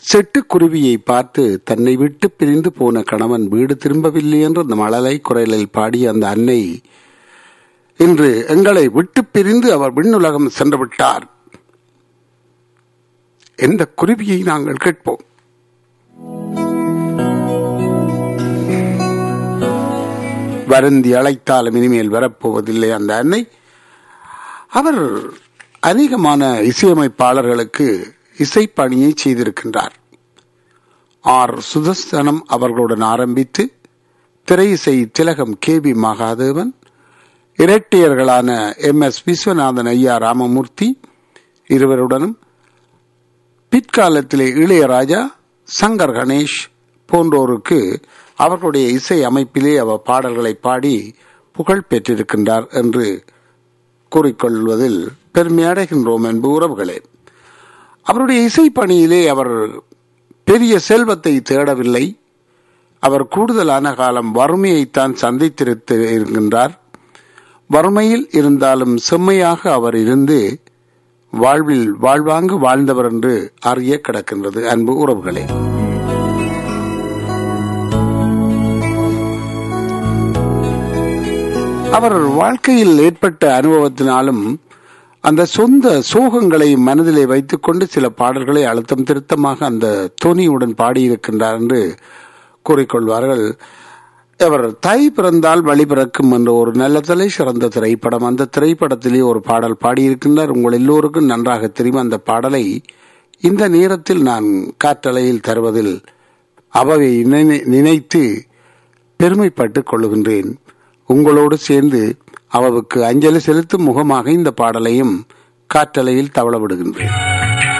செட்டுக்குருவியை பார்த்து தன்னை விட்டு பிரிந்து போன கணவன் வீடு திரும்பவில்லை என்று அந்த மழலை குரலில் பாடிய அந்த அன்னை இன்று எங்களை விட்டு பிரிந்து அவர் விண்ணுலகம் சென்று விட்டார் எந்த குருவியை நாங்கள் கேட்போம் வருந்தி அழைத்தாலும் இனிமேல் வரப்போவதில்லை அந்த அன்னை அவர் அநேகமான இசையமைப்பாளர்களுக்கு இசைப்பணியை செய்திருக்கின்றார் ஆர் சுதர்சனம் அவர்களுடன் ஆரம்பித்து திரை இசை திலகம் கே வி மகாதேவன் இரட்டையர்களான எம் எஸ் விஸ்வநாதன் ஐயா ராமமூர்த்தி இருவருடனும் பிற்காலத்திலே இளையராஜா சங்கர் கணேஷ் போன்றோருக்கு அவர்களுடைய இசை அமைப்பிலே அவர் பாடல்களை பாடி புகழ் பெற்றிருக்கின்றார் என்று கூறிக்கொள்வதில் பெருமையடைகின்றோம் என்பு உறவுகளே அவருடைய இசை பணியிலே அவர் பெரிய செல்வத்தை தேடவில்லை அவர் கூடுதலான காலம் வறுமையைத்தான் சந்தித்திருத்து இருக்கின்றார் வறுமையில் இருந்தாலும் செம்மையாக அவர் இருந்து வாழ்வில் வாழ்வாங்கு வாழ்ந்தவர் என்று அறிய கிடக்கின்றது அன்பு உறவுகளே அவர் வாழ்க்கையில் ஏற்பட்ட அனுபவத்தினாலும் அந்த சொந்த சோகங்களை மனதிலே வைத்துக்கொண்டு சில பாடல்களை அழுத்தம் திருத்தமாக அந்த தொனியுடன் பாடியிருக்கின்றார் என்று கூறிக்கொள்வார்கள் அவர் தாய் பிறந்தால் வழி பிறக்கும் என்ற ஒரு நல்ல தலை சிறந்த திரைப்படம் அந்த திரைப்படத்திலே ஒரு பாடல் பாடியிருக்கின்றார் உங்கள் எல்லோருக்கும் நன்றாக தெரியும் அந்த பாடலை இந்த நேரத்தில் நான் காற்றலையில் தருவதில் அவை நினைத்து பெருமைப்பட்டுக் கொள்ளுகின்றேன் உங்களோடு சேர்ந்து அவருக்கு அஞ்சலி செலுத்தும் முகமாக இந்த பாடலையும் காற்றலையில் தவள விடுகின்றேன்